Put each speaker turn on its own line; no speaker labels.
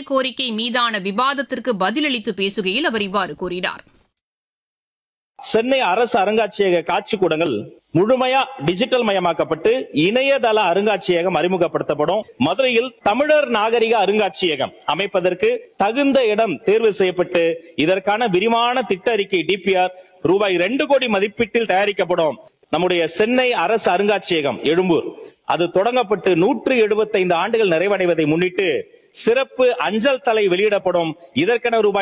மேல் கோரிக்கை மீதான விவாதத்திற்கு பதிலளித்து பேசுகையில் அவர் இவ்வாறு கூறினார்
சென்னை அரசு அருங்காட்சியக காட்சிக்கூடங்கள் முழுமையா டிஜிட்டல் மயமாக்கப்பட்டு இணையதள அருங்காட்சியகம் அறிமுகப்படுத்தப்படும் மதுரையில் தமிழர் நாகரிக அருங்காட்சியகம் அமைப்பதற்கு தகுந்த இடம் தேர்வு செய்யப்பட்டு இதற்கான விரிவான திட்ட அறிக்கை டிபிஆர் ரூபாய் ரெண்டு கோடி மதிப்பீட்டில் தயாரிக்கப்படும் நம்முடைய சென்னை அரசு அருங்காட்சியகம் எழும்பூர் அது தொடங்கப்பட்டு நூற்று எழுபத்தைந்து ஆண்டுகள் நிறைவடைவதை முன்னிட்டு சிறப்பு அஞ்சல் தலை வெளியிடப்படும் இதற்கென ரூபாய்